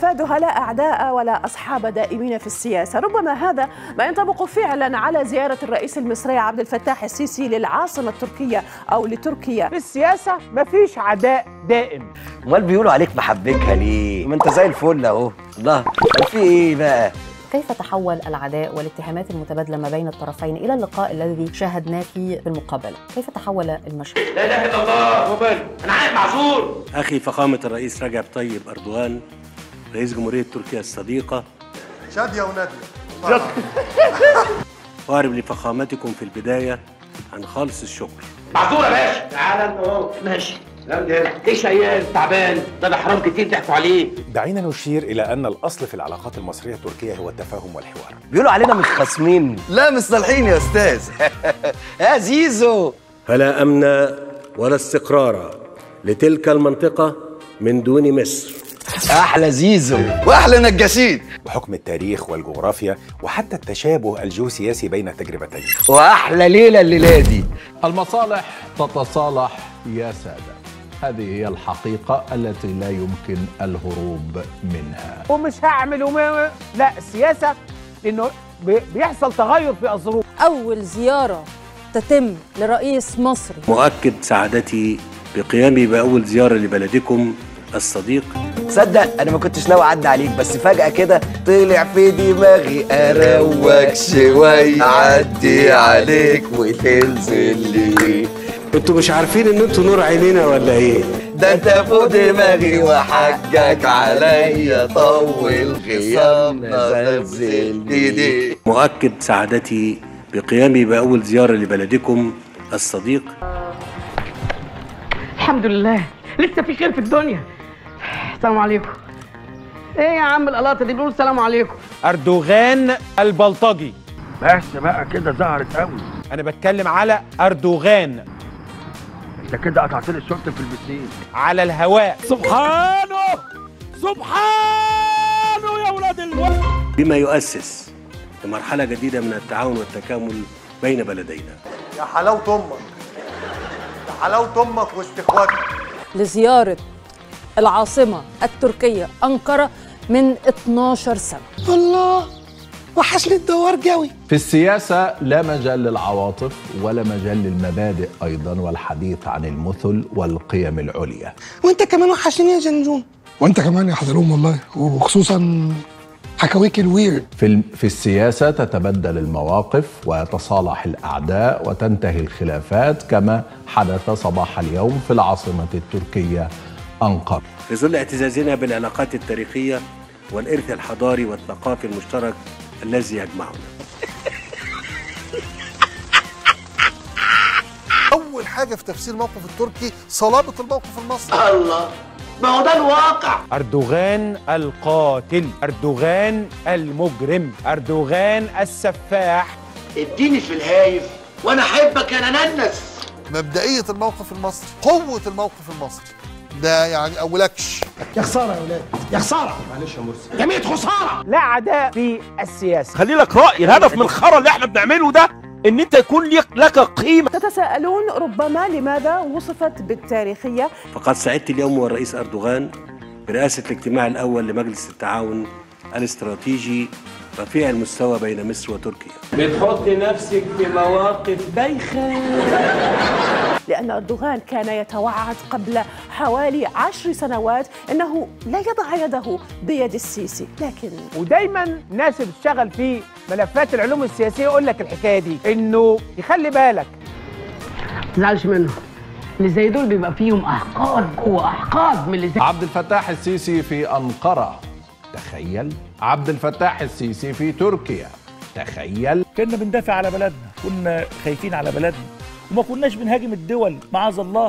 مفادها لا أعداء ولا أصحاب دائمين في السياسة ربما هذا ما ينطبق فعلا على زيارة الرئيس المصري عبد الفتاح السيسي للعاصمة التركية أو لتركيا في السياسة مفيش عداء دائم امال بيقولوا عليك محبكها ليه ما انت زي الفل اهو الله في ايه بقى كيف تحول العداء والاتهامات المتبادله ما بين الطرفين الى اللقاء الذي شاهدناه فيه بالمقابله؟ كيف تحول المشهد؟ لا اله الا الله وبال انا عارف معذور أخي فخامة الرئيس رجب طيب أردوغان رئيس جمهورية تركيا الصديقة شادية ونادية وأعرب لفخامتكم في البداية عن خالص الشكر معذور يا باشا تعالى انت اهو ماشي لا ده ليه شيال تعبان ده ده حرام كتير ضحكوا عليه دعينا نشير إلى أن الأصل في العلاقات المصرية التركية هو التفاهم والحوار بيقولوا علينا مش خصمين لا مش صالحين يا استاذ يا زيزو فلا أمن ولا استقرار لتلك المنطقة من دون مصر احلى زيزو واحلى نجاشين وحكم التاريخ والجغرافيا وحتى التشابه الجيوسياسي بين التجربتين واحلى ليله الليله دي المصالح تتصالح يا سادة هذه هي الحقيقة التي لا يمكن الهروب منها ومش هعمل وما لا السياسة لأنه بي- بيحصل تغير في الظروف أول زيارة تتم لرئيس مصري مؤكد سعادتي بقيامي بأول زيارة لبلدكم الصديق تصدق انا ما كنتش ناوي اعدي عليك بس فجاه كده طلع في دماغي اروق شويه اعدي عليك وتنزل لي انتوا مش عارفين ان انتوا نور عينينا ولا ايه ده انت فوق دماغي وحجك عليا طول خيامنا زلزل دي مؤكد سعادتي بقيامي بأول زيارة لبلدكم الصديق الحمد لله لسه في خير في الدنيا السلام عليكم ايه يا عم القلاطه دي بيقولوا السلام عليكم أردوغان البلطجي بس بقى كده ظهرت قوي أنا بتكلم على أردوغان انت كده قطعت لي الشورت في البسين على الهواء سبحانه سبحانه يا ولاد الولد بما يؤسس لمرحلة جديدة من التعاون والتكامل بين بلدينا يا حلاوة أمك يا حلاوة أمك وسط إخواتك لزيارة العاصمة التركية أنقرة من 12 سنة الله وحشني الدوار قوي في السياسة لا مجال للعواطف ولا مجال للمبادئ أيضا والحديث عن المثل والقيم العليا وانت كمان وحشني يا جنجون وانت كمان يا حضروم والله وخصوصا حكاويك الويرد في, ال- في السياسة تتبدل المواقف ويتصالح الأعداء وتنتهي الخلافات كما حدث صباح اليوم في العاصمة التركية أنقرة في ظل اعتزازنا بالعلاقات التاريخية والإرث الحضاري والثقافي المشترك الذي يجمعنا أول حاجة في تفسير الموقف التركي صلابة الموقف المصري الله ما هو ده الواقع أردوغان القاتل أردوغان المجرم أردوغان السفاح اديني في الهايف وانا احبك يا ننس مبدئية الموقف المصري قوة الموقف المصري ده يعني أولكش يا خساره يا ولاد يا خساره معلش يا مرسي جميع خساره لا عداء في السياسة خلي لك راي الهدف من الخرا اللي احنا بنعمله ده ان انت يكون لك لك قيمه تتساءلون ربما لماذا وصفت بالتاريخية فقد سعدت اليوم والرئيس أردوغان برئاسة الاجتماع الأول لمجلس التعاون الاستراتيجي رفيع المستوى بين مصر وتركيا بتحط نفسك في مواقف بايخه لأن أردوغان كان يتوعد قبل حوالي عشر سنوات أنه لا يضع يده بيد السيسي لكن ودايما ناس اللي بتشتغل في ملفات العلوم السياسية يقول لك الحكاية دي إنه يخلي بالك ما تزعلش منه اللي زي دول بيبقى فيهم احقاد جوه احقاد من اللي زي عبد الفتاح السيسي في أنقرة تخيل عبد الفتاح السيسي في تركيا تخيل كنا بندافع على بلدنا كنا خايفين على بلدنا وما كناش بنهاجم الدول معاذ الله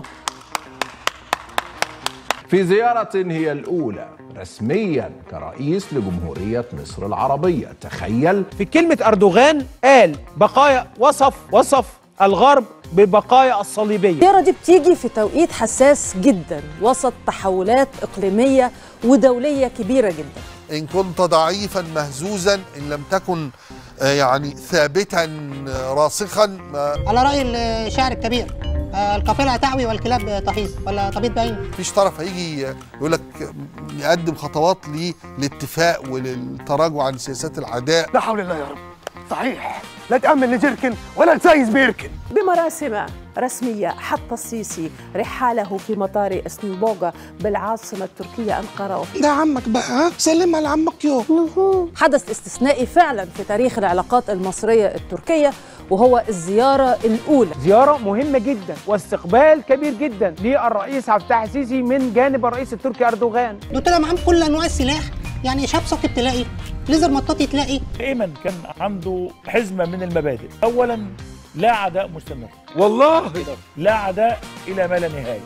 في زيارة هي الأولى رسميا كرئيس لجمهورية مصر العربية تخيل في كلمة أردوغان قال بقايا وصف وصف الغرب ببقايا الصليبية الزيارة دي بتيجي في توقيت حساس جدا وسط تحولات إقليمية ودولية كبيرة جدا إن كنت ضعيفا مهزوزا إن لم تكن آه، يعني ثابتا آه، راسخا ما على راي الشاعر الكبير آه، القافله تعوي والكلاب تحيص ولا تبيض باين مفيش طرف هيجي يقول لك يقدم خطوات للاتفاق وللتراجع عن سياسات العداء لا حول الله يا رب صحيح لا تأمن لجركن ولا تسايس بيركن بمراسم رسمية حط السيسي رحاله في مطار اسنبوغا بالعاصمة التركية أنقرة وفي ده عمك بقى ها سلمها لعمك يوم حدث استثنائي فعلا في تاريخ العلاقات المصرية التركية وهو الزيارة الأولى زيارة مهمة جدا واستقبال كبير جدا للرئيس عبد الفتاح السيسي من جانب الرئيس التركي أردوغان دول طلع معاهم كل انواع السلاح يعني شاب ساقط تلاقي ليزر مطاطي تلاقي ايمن كان عنده حزمه من المبادئ اولا لا عداء مستمر والله لا عداء الى ما لا نهايه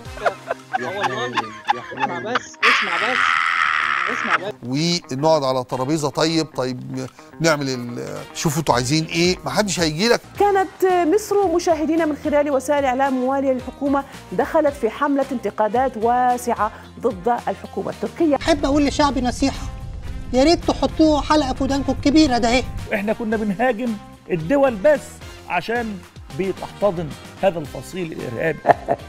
اسمع بس اسمع بس اسمع بس ونقعد على ترابيزه طيب طيب نعمل ال- شوفوا انتوا عايزين ايه محدش هيجي لك كانت مصر مشاهدين من خلال وسائل إعلام موالية للحكومة دخلت في حملة انتقادات واسعة ضد الحكومة التركية احب اقول لشعبي نصيحه يا ريت تحطوه حلقه في ودانكم الكبيره ده اهي احنا كنا بنهاجم الدول بس عشان بتحتضن هذا الفصيل الارهابي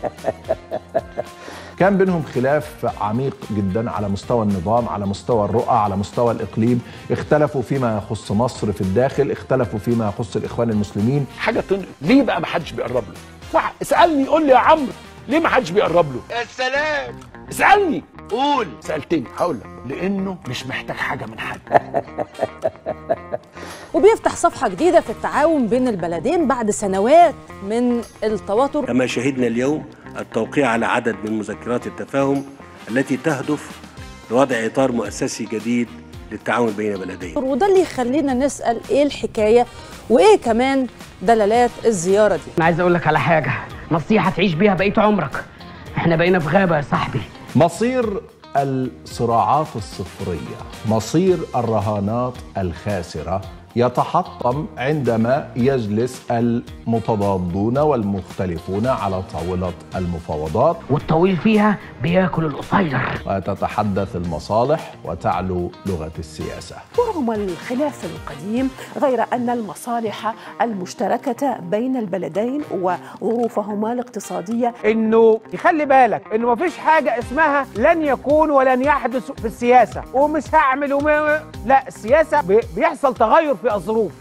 كان بينهم خلاف عميق جدا على مستوى النظام على مستوى الرؤى على مستوى الإقليم اختلفوا فيما يخص مصر في الداخل اختلفوا فيما يخص الإخوان المسلمين حاجه تنقل ليه بقى ما حدش بيقرب له صح اسالني قول لي يا عمرو ليه ما حدش بيقرب له يا سلام اسالني قول سالتني هقول لك لانه مش محتاج حاجه من حد وبيفتح صفحة جديدة في التعاون بين البلدين بعد سنوات من التوتر كما شهدنا اليوم التوقيع على عدد من مذكرات التفاهم التي تهدف لوضع إطار مؤسسي جديد للتعاون بين بلدين وده اللي يخلينا نسأل ايه الحكاية وايه كمان دلالات الزيارة دي انا عايز اقول لك على حاجه نصيحه تعيش بيها بقيه عمرك احنا بقينا في غابه يا صاحبي مصير الصراعات الصفرية مصير الرهانات الخاسرة يتحطم عندما يجلس المتضادون والمختلفون على طاولة المفاوضات والطويل فيها بياكل القصير وتتحدث المصالح وتعلو لغة السياسة ورغم الخلاف القديم غير أن المصالح المشتركة بين البلدين وظروفهما الاقتصادية انه يخلي بالك انه مفيش حاجه اسمها لن يكون ولن يحدث في السياسه ومش هعمل وما لا السياسه بي- بيحصل تغير في الظروف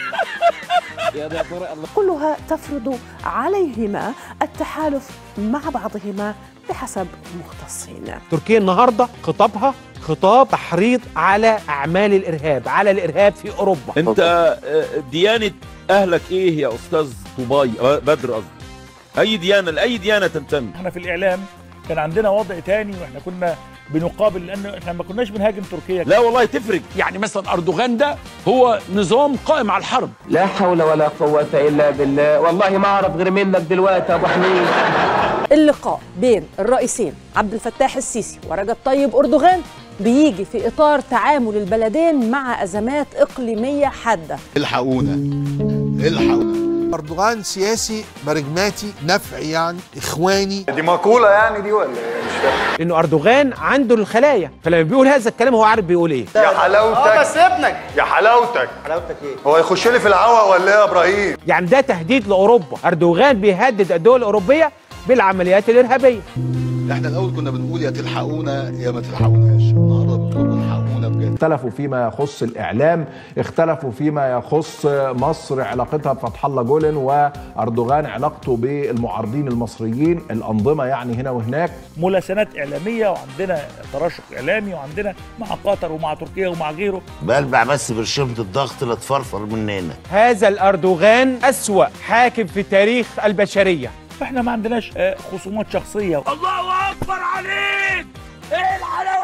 كلها تفرض عليهما التحالف مع بعضهما بحسب مختصين تركيا النهارده خطابها خطاب تحريض على اعمال الارهاب على الارهاب في اوروبا انت آه، ديانه اهلك ايه يا استاذ طوباي آه، بدر قصدي اي ديانه لاي ديانه تنتمي احنا في الاعلام كان عندنا وضع تاني واحنا كنا بنقابل لان احنا ما كناش بنهاجم تركيا لا والله تفرق يعني مثلا اردوغان ده هو نظام قائم على الحرب لا حول ولا قوة إلا بالله والله ما أعرف غير منك دلوقتي يا أبو حميد اللقاء بين الرئيسين عبد الفتاح السيسي ورجب طيب أردوغان بيجي في إطار تعامل البلدين مع أزمات إقليمية حادة الحقونا الحقونا اردوغان سياسي برجماتي نفعي يعني اخواني دي مقولة يعني دي ولا ايه؟ مش فاهم انه اردوغان عنده الخلايا فلما بيقول هذا الكلام هو عارف بيقول ايه يا حلاوتك اه بس ابنك يا حلاوتك حلاوتك ايه هو يخش لي في الهوا ولا ايه يا ابراهيم؟ يعني ده تهديد لاوروبا اردوغان بيهدد الدول الاوروبيه بالعمليات الارهابيه احنا الاول كنا بنقول يا تلحقونا يا ما تلحقوناش النهارده بنقول الحقونا بجد اختلفوا فيما يخص الإعلام اختلفوا فيما يخص مصر علاقتها بفتح الله جولن وأردوغان علاقته بالمعارضين المصريين الأنظمة يعني هنا وهناك ملاسنات اعلاميه وعندنا تراشق اعلامي وعندنا مع قطر ومع تركيا ومع غيره بلبع بس برشامة الضغط لا تفرفر مننا هذا الاردوغان اسوا حاكم في تاريخ البشريه فاحنا ما عندناش آه، خصومات شخصيه الله اكبر عليك ايه الحلاوه